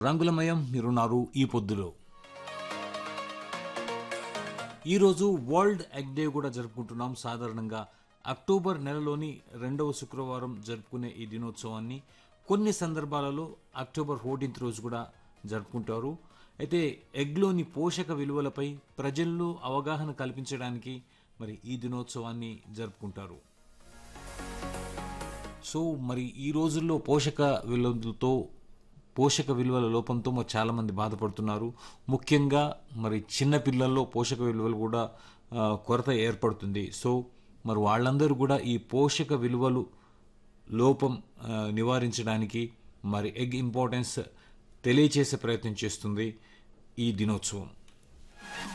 రంగులమయం మీరున్నారు ఈ పొద్దులో ఈరోజు వరల్డ్ ఎగ్ డే కూడా జరుపుకుంటున్నాం సాధారణంగా అక్టోబర్ నెలలోని రెండవ శుక్రవారం జరుపుకునే ఈ దినోత్సవాన్ని కొన్ని సందర్భాలలో అక్టోబర్ ఫోర్టీన్త్ రోజు కూడా జరుపుకుంటారు అయితే ఎగ్లోని పోషక విలువలపై ప్రజల్లో అవగాహన కల్పించడానికి మరి ఈ దినోత్సవాన్ని జరుపుకుంటారు సో మరి ఈ రోజుల్లో పోషక విలువలతో పోషక విలువల లోపంతో మరి చాలామంది బాధపడుతున్నారు ముఖ్యంగా మరి చిన్న పిల్లల్లో పోషక విలువలు కూడా ఆ, కొరత ఏర్పడుతుంది సో మరి వాళ్ళందరూ కూడా ఈ పోషక విలువలు లోపం ఆ, నివారించడానికి మరి ఎగ్ ఇంపార్టెన్స్ తెలియచేసే ప్రయత్నం చేస్తుంది ఈ దినోత్సవం